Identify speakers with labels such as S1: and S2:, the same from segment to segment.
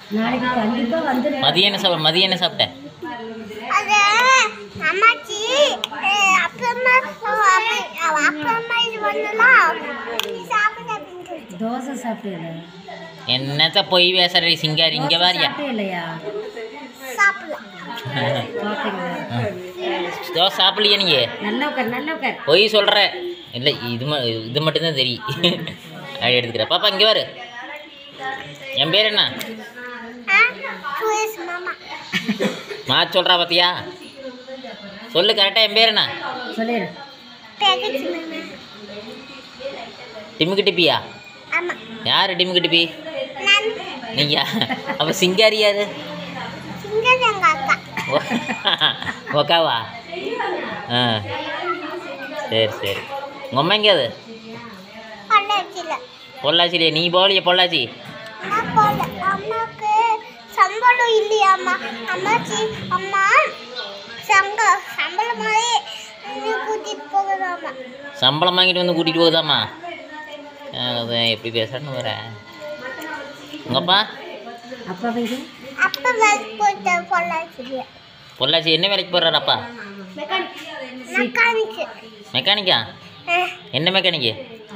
S1: நாளைக்கு கண்டிப்பாக வந்து
S2: மதியம் என்ன சாப்பிட மதியம் என்ன சாப்பிட்ட
S3: அது அம்மாச்சி அஹ், அப்புறமா அவ அப்புறமா இது பண்ணலாம் நீ சாப்பிட அப்படின்னு சொல்லிட்டு.
S1: தோசை சாப்பிட்டே
S2: என்னத்த பொய் பேசுற சிங்காரி இங்கே வாரியா
S1: சாப்பிட்டே இல்லையா
S3: சாப்பிடலாம்
S1: பார்த்தீங்களா
S2: தோசை சாப்பிடலையா நீங்கள்
S1: நல்லா உட்கார் நல்லா உட்கார்
S2: பொய் சொல்கிற இல்லை இது ம இது மட்டும்தான் தெரியும் அப்படி எடுத்துக்கிறேன் பாப்பா இங்கே வாரு என் பேர் என்ன
S3: ஆ சுரேஷ் மாமா
S2: மா சொல்கிறா பார்த்தியா சொல்லு கரெக்டாக என் பேர் என்ன
S1: சொல்லிடு
S3: பேக்கெட் மாமா
S2: டிமுக்கு டிப்பியா
S3: ஆமா
S2: யார் டிமுக்கு டிப்பி
S3: நான்
S2: நீயா அப்போ சிங்காரி யாரு
S3: சிங்கர் எங்க அக்கா
S2: ஓக்காவா ஆ சரி சரி உங்கள் அம்மா எங்கேயாது
S3: பொள்ளாச்சியில்
S2: பொள்ளாச்சிலையே நீ போகலையே பொள்ளாச்சி
S3: நான் போல அம்மாவுக்கு சம்பளம் இல்லையாம்மா அம்மாச்சி அம்மா சங்க சம்பளம் மாதிரி இங்கே கூட்டிட்டு போகுதாம்மா
S2: சம்பளம் வாங்கிட்டு வந்து கூட்டிகிட்டு போகுதாம்மா ஆ, அது எப்படி பேசுறேன்னு வர உங்கள் அப்பா
S1: அப்பா பேசு
S3: அப்போ வேலைக்கு போயிட்டார் பொள்ளாச்சியில்
S2: பொள்ளாச்சி என்ன வேலைக்கு போடுறாரு அப்பா
S3: மெக்கானிக்கு
S2: மெக்கானிக்கா என்ன மெக்கானிக்கு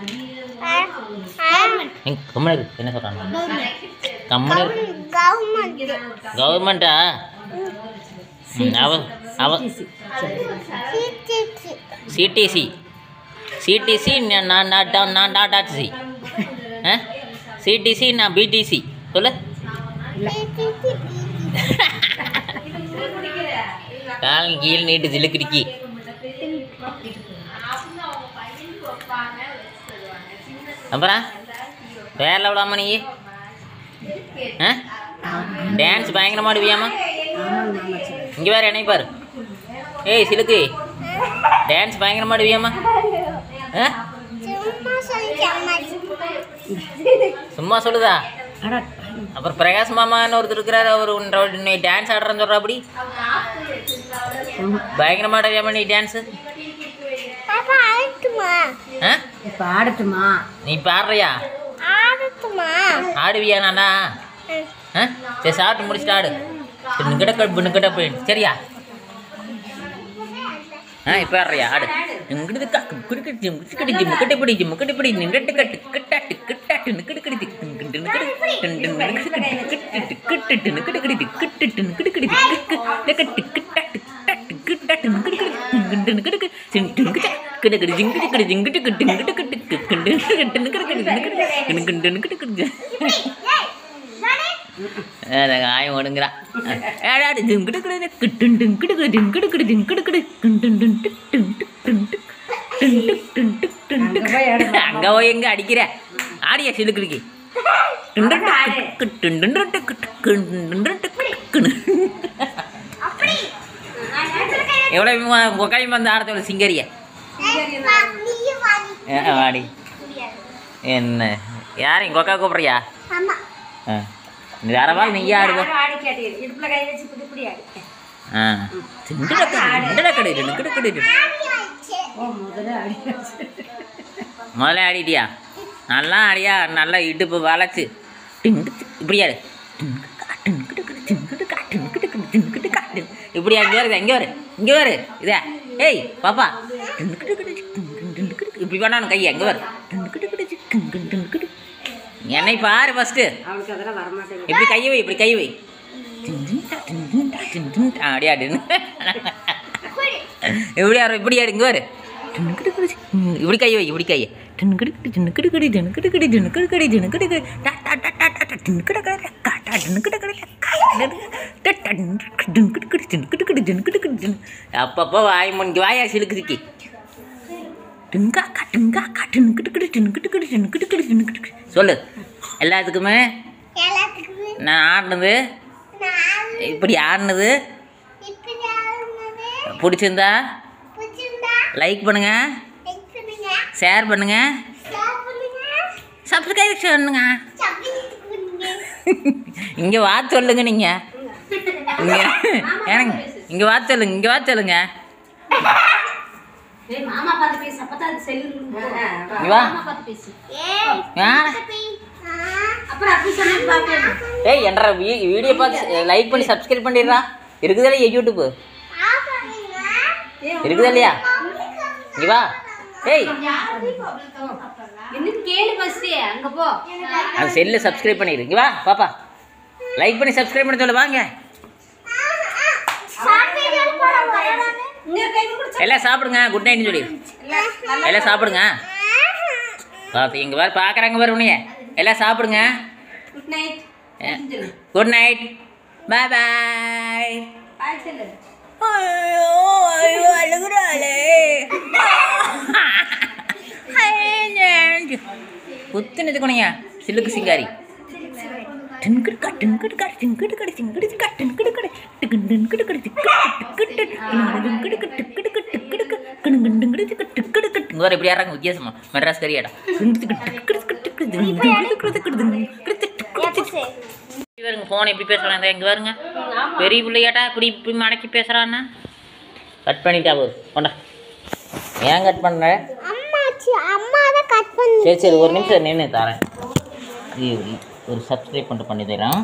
S2: கம்மனு என்ன சொல்கிறாங்க கம்மனு
S3: கவர்மெண்ட்
S2: கவர்மெண்ட்டா அவ அவ
S3: சிடிசி
S2: சிடிசி சிடிசி நான் நான் நான் டாடாசி ஆ சிடிசி நான் பிடிசி சொல்லு
S3: சிடிசி
S2: கால் கீழே நீட்டு சிலுக்கிடிக்கி அப்புறம் வேற விடாம நீ ஆ டான்ஸ் பயங்கரமா ஆடுவியாமா
S1: ஆமாங்க மாமா சொல்லு
S2: இங்கே வேறு என்னை பாரு ஏய் சிலுக்கு டான்ஸ் பயங்கரமா ஆடுவியாமா ஆ
S3: சும்மா சொல்லி அம்மாச்சி
S2: சும்மா சொல்லுதா
S1: அடா
S2: அப்புறம் பிரகாஷ் மாமான்னு ஒருத்தர் இருக்கிறாரு அவர் நீ டான்ஸ் ஆடுறேன்னு சொல்கிறா அப்படி பயங்கரமா ஆடுறியாமா நீ டான்ஸு
S3: பாப்பா ஆடட்டுமா
S2: ஆ
S1: இப்போ ஆடட்டுமா
S2: நீ பாடுறியா
S3: ஆடட்டுமா
S2: ஆடுவியா நானா ஆ சரி சாப்பிட்டு முடிச்சுட்டு ஆடு நிக்கட நிக்கட போயிடு சரியா ஆ இப்போ ஆடுறியா ஆடு இங்கிட்டு காக்கு குடுக்கட்டு முக்கிட்டு முக்கட்டை பிடி முக்கட்டை பிடி நின்றட்டு கட்டு கிட்டாட்டு கிட்டாட்டு நிக்கடு கடி நிக்கடு நிக்கடு நிக்கடு கிட்டு நிக்கடு கடி கிட்டு நிக்கடு கடி கிக்கு நிக்கட்டு கிட்டாட்டு கிட்டாட்டு கிட்டாட்டு நிக்கடு கடி நிக்கடு நிக்கடு சிண்டு நிக்கடு கிட கடி ஜிங்கிட்டு கடி ஜிங்கிட்டு கிட்டு நிக்கடு கட்டு கிண்டு நிக்கடு நிக்கடு கடி நிக்கடு நிக்கடு நிக்கடு கடி அதான் ஆயம் ஒடுங்குறா ஏடாடு ஜிங்கிட்டு கிடு கிட்டும் டிங்கிடு கிடு டிங்கிடு கிடு டிங்கிடு கிடு கிண்டும் டும் டிக் டும் டிக் டும் டிக் டும் டிக் டும் டிக் டும் டிக். அங்க போய் எங்க அடிக்கிற ஆடியா சிலுக்குடிக்கு எவ்வளோ உக்காளி வந்து ஆடத்தோட சிங்கரிய
S3: நீயும் வாடி
S2: வாடி என்ன யார் எங்கள் அக்கா கூப்பிட்றியா
S3: ஆமா
S2: ஆ வேறவா நீயா ஆடுவோம்
S1: ஆடி கேட்டீங்க இடுப்புல கை வச்சு இப்படி இப்படி ஆடி
S2: ஆ திண்டடக்கடை திண்டடக்கடை
S3: ஆடி ஆயிடுச்சு
S1: ஓ முதல்ல ஆடி
S2: முதல்ல ஆடிட்டியா நல்லா ஆடியா நல்லா இடுப்பு வளைச்சு டிங்கு இப்படி ஆடு இப்படி அங்கே வருது எங்கே வரு இங்கே வரு இதே ஏய் பாப்பா இப்படி பண்ணானு கையை எங்கே வரு என்னை பாரு ஃபஸ்ட்டு
S1: அவளுக்கு அதெல்லாம் வரமாட்டேங்குது
S2: இப்படி கையை வை இப்படி கை வை அப்படியே ஆடு எப்படி ஆடு இப்படி ஆடு இங்கே வரு இப்படி கை வை இப்படி கையை அப்பப்போ வாய் முன்கி வாயா சிலுக்குதுக்கி சொல்லு எல்லாத்துக்குமே
S3: எல்லாத்துக்குமே
S2: நான் ஆடினது
S3: நான்
S2: இப்படி ஆடினது
S3: இப்படி ஆடுனது
S2: பிடிச்சிருந்தா
S3: பிடிச்சிருந்தா
S2: லைக் பண்ணுங்க
S3: லைக் பண்ணுங்க
S2: ஷேர் பண்ணுங்க
S3: ஷேர் பண்ணுங்க
S2: சப்ஸ்கிரைப் பண்ணுங்க
S3: சப்ஸ்கிரைப் பண்ணுங்க
S2: இங்கே வா சொல்லுங்க நீங்கள் இங்கே எனக்கு இங்கே வா சொல்லுங்க இங்கே வா சொல்லுங்க
S1: ஏய் மாமா பார்த்து பேசு அப்பதான் அது செல்லு
S2: இங்க வா
S1: மாமா பார்த்து பேசு
S3: ஏய்
S2: ஆ
S3: தம்பி. ஆ
S1: அப்புறம் அப்படி சொல்லி பார்க்கணும்
S2: ஏய் என்ற வீடியோ பார்த்து லைக் பண்ணி சப்ஸ்கிரைப் பண்ணிடுறா இருக்குதா இல்லையா யூடியூப் இருக்குதா இல்லையா இங்க வா ஏய்
S1: என்னன்னு கேளு ஃபர்ஸ்ட் அங்க போ
S2: அந்த செல்லில் சப்ஸ்கிரைப் பண்ணிடு இங்க வா பாப்பா லைக் பண்ணி சப்ஸ்கிரைப் பண்ண சொல்லு வாங்க
S1: இன்னொரு கை குடிச்சு
S2: எல்லாம் சாப்பிடுங்க குட் நைட்னு சொல்லி எல்லாம் சாப்பிடுங்க பார்த்து இங்கே வேறு பார்க்குறாங்க பாரு உன்னைய எல்லாம் சாப்பிடுங்க
S1: good night
S2: good night bye bye
S1: bye சொல்லு
S2: ஐயோ ஐயோ அழுகுறாளே புத்துனது குனையா சில்லுக்கு சிங்காரி டின்கிடுக்கா டின்கிடுக்கா டின்கிடுக்கா டின்கிடுக்கா டின்கிடுக்கா டிக்கன் டின்கிடுக்கா டிக்கட்டு டிக்கட்டு டின்கிடுக்கு டிக்கடுக்கு கிணுங்கிண்டுங்கிடுக்கு டிக்கடுக்கு இங்க வர இப்படி யாராங்க வித்தியாசமா மெட்ராஸ் கரியாடா இவருங்க ஃபோன் எப்படி பேசுறாங்க இங்க பாருங்க பெரிய பிள்ளையாட்டா இப்படி இப்படி மடக்கி பேசுறான்னா கட் பண்ணிட்டா போது கொண்டா ஏன் கட் பண்ற
S3: அம்மாச்சி அம்மா தான் கட் பண்ணி
S2: சரி சரி ஒரு நிமிஷம் நின்று தரேன் இது ஒரு சப்ஸ்கிரைப் பண்ணிட்டு பண்ணி தரேன்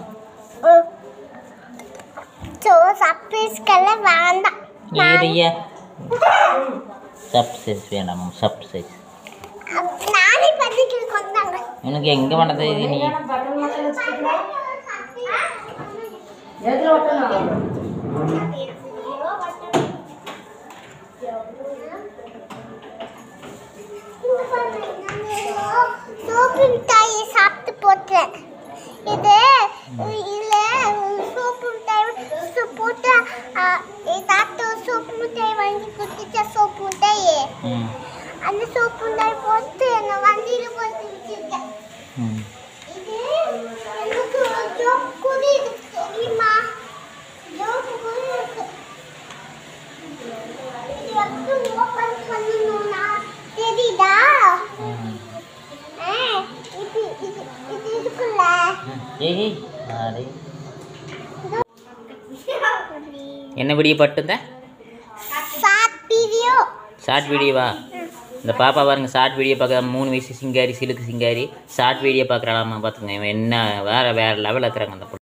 S3: ஸோ சர்ப்ரைஸ்க்கெல்லாம் வேண்டாம்
S2: ஏரியா சப்சைஸ் வேண்டாம் சப்சைஸ்
S3: நானே பண்ணிக்கிட்டு கொண்டாங்க
S2: உனக்கு எங்கே பண்ணது இது நீ
S1: எதுல ஓட்டணும்
S3: சோப்பு மிட்டாயை சாப்பிட்டு போட்டேன் இது இதுல சோப்பு மிட்டாய் சு- போட்டு ஆ, ஏதாட்டு சோப்பு மிட்டாய் வாங்கி கொடுத்துச்ச சோப்பு மிட்டாய்
S2: ம்
S3: அந்த சோப்பு மிட்டாய் போட்டு நான் வண்டியில போட்டு வச்சிருக்கேன்
S2: ம்
S3: இது எனக்கு ஒரு ஜோக் கூட இருக்கு தெரியுமா ஜோக் கூட இருக்கு இது எப்படி ஓப்பன் பண்ணணும்னா தெரியுதா
S2: ம்.
S3: ஆ, இது இது இது இருக்குல்ல
S2: ஏய் ஏய் அடே. என்ன வீடியோ பட்டுந்த
S3: சாட் வீடியோ
S2: ஷார்ட் வீடியோவா இந்த பாப்பா பாருங்க ஷார்ட் வீடியோ பார்க்க மூணு வயசு சிங்காரி சிலுக்கு சிங்காரி ஷார்ட் வீடியோ பார்க்குறாளாமா பார்த்துங்க இவன் என்ன வேறு வேறு லெவலில் இருக்கிறாங்க அந்த பொண்ணு